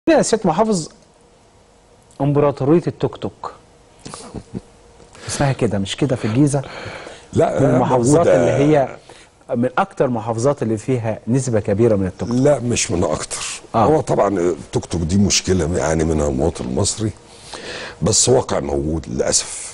يا سياده محافظ امبراطوريه التوك توك اسمها كده مش كده في الجيزه لا من المحافظات موجودة. اللي هي من اكتر محافظات اللي فيها نسبه كبيره من التوك توك لا مش من اكتر آه. آه. هو طبعا التوك توك دي مشكله يعني منها المواطن المصري بس واقع موجود للاسف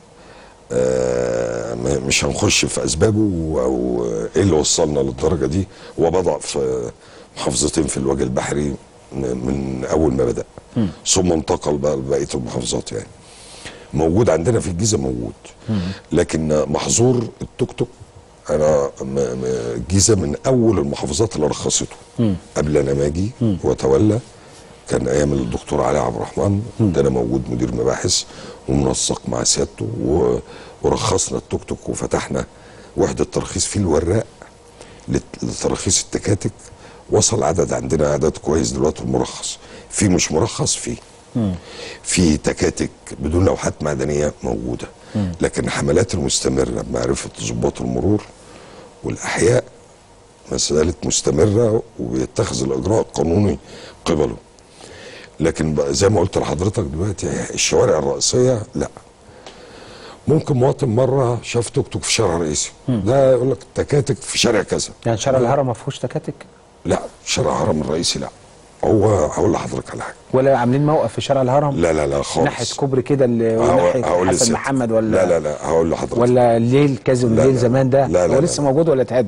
آه م- مش هنخش في اسبابه او ايه اللي وصلنا للدرجه دي وبضع في محافظتين في الوجه البحري م- من اول ما بدا ثم انتقل بقى لبقيه المحافظات يعني موجود عندنا في الجيزه موجود لكن محظور التوك توك انا م- م- الجيزه من اول المحافظات اللي رخصته قبل انا ما اجي واتولى كان ايام الدكتور علي عبد الرحمن كنت انا موجود مدير مباحث ومنسق مع سيادته و- ورخصنا التوك توك وفتحنا وحده ترخيص في الوراق لت- لتراخيص التكاتك وصل عدد عندنا عدد كويس دلوقتي المرخص في مش مرخص فيه في تكاتك بدون لوحات معدنيه موجوده لكن الحملات المستمره بمعرفه ضباط المرور والاحياء ما زالت مستمره وبيتخذ الاجراء القانوني قبله لكن بقى زي ما قلت لحضرتك دلوقتي الشوارع الرئيسيه لا ممكن مواطن مره شاف توك توك في شارع رئيسي ده يقول لك تكاتك في شارع كذا يعني شارع الهرم ما فيهوش تكاتك لا شارع هرم الرئيسي لا هو هقول لحضرتك على حاجه ولا عاملين موقف في شارع الهرم لا لا لا خالص ناحيه كوبري كده اللي هقول- ناحيه هقول حسن لسيادتك. محمد ولا لا لا لا هقول لحضرتك ولا الليل كذا لا، الليل لا. زمان ده لا، لا، هو لا. لسه موجود ولا اتهد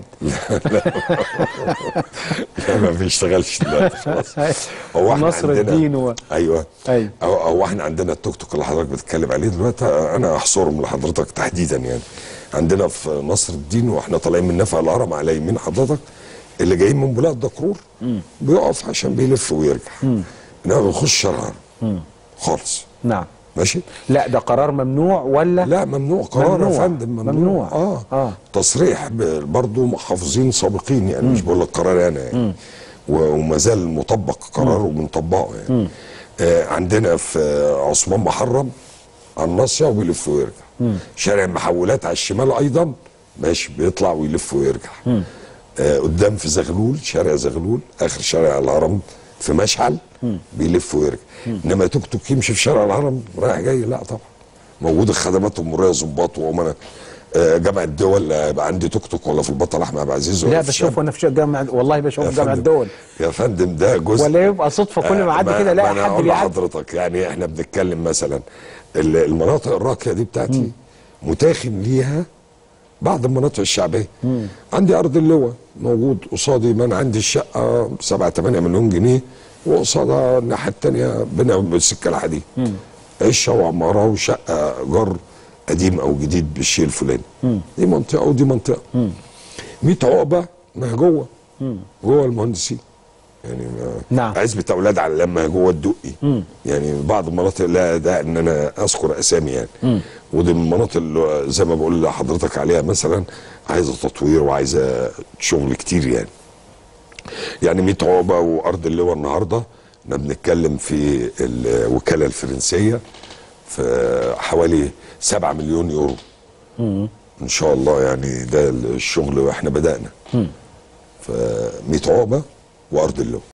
لا ما بيشتغلش دلوقتي خلاص هو احنا نصر عندنا الدين و- ايوه أيوة. هو, هو احنا عندنا التوك توك اللي حضرتك بتتكلم عليه دلوقتي انا احصرهم لحضرتك تحديدا يعني عندنا في نصر الدين واحنا طالعين من نفق الهرم على يمين حضرتك اللي جايين من بلاد دكرور بيقف عشان بيلف ويرجع انما بيخش شارع الهرم خالص نعم ماشي لا ده قرار ممنوع ولا لا ممنوع قرار ممنوع. يا فندم ممنوع, ممنوع. اه, آه. تصريح ب- برضو محافظين سابقين يعني مش بقول لك قرار انا يعني و- وما زال مطبق قرار وبنطبقه يعني آه عندنا في آه، عثمان محرم على الناصيه وبيلف ويرجع شارع المحولات على الشمال ايضا ماشي بيطلع ويلف ويرجع آه قدام في زغلول شارع زغلول اخر شارع الهرم في مشعل بيلف ويرجع انما توك توك يمشي في شارع الهرم رايح جاي لا طبعا موجود الخدمات المروريه ظباط وامنا آه، جامعه الدول آه، يبقى عندي توك توك ولا في البطل احمد عبد العزيز ولا لا في بشوف الشام. انا في جامعه والله بشوف يا في جامعه فندم- الدول يا فندم ده جزء ولا يبقى صدفه كل ما اعدي كده ما الاقي أنا حد أقول بيعدي لحضرتك يعني احنا بنتكلم مثلا ال- المناطق الراقيه دي بتاعتي متاخم ليها بعض المناطق الشعبيه عندي ارض اللواء موجود قصادي ما انا عندي الشقه 7 8 مليون جنيه وقصادها الناحيه الثانيه بنا بالسكه الحديد عشه وعماره وشقه جار قديم او جديد بالشيء الفلاني دي منطقه ودي منطقه 100 عقبه ما هي جوه جوه المهندسين يعني ما نعم. عزبة اولاد علام ما هي جوه الدقي يعني بعض المناطق لا ده ان انا اذكر اسامي يعني ودي من المناطق اللي زي ما بقول لحضرتك عليها مثلا عايزه تطوير وعايزه شغل كتير يعني يعني 100 عقبه وارض اللواء النهارده احنا بنتكلم في الوكاله الفرنسيه في حوالي 7 مليون يورو ان شاء الله يعني ده الشغل واحنا بدانا ف 100 عقبه وارض اللواء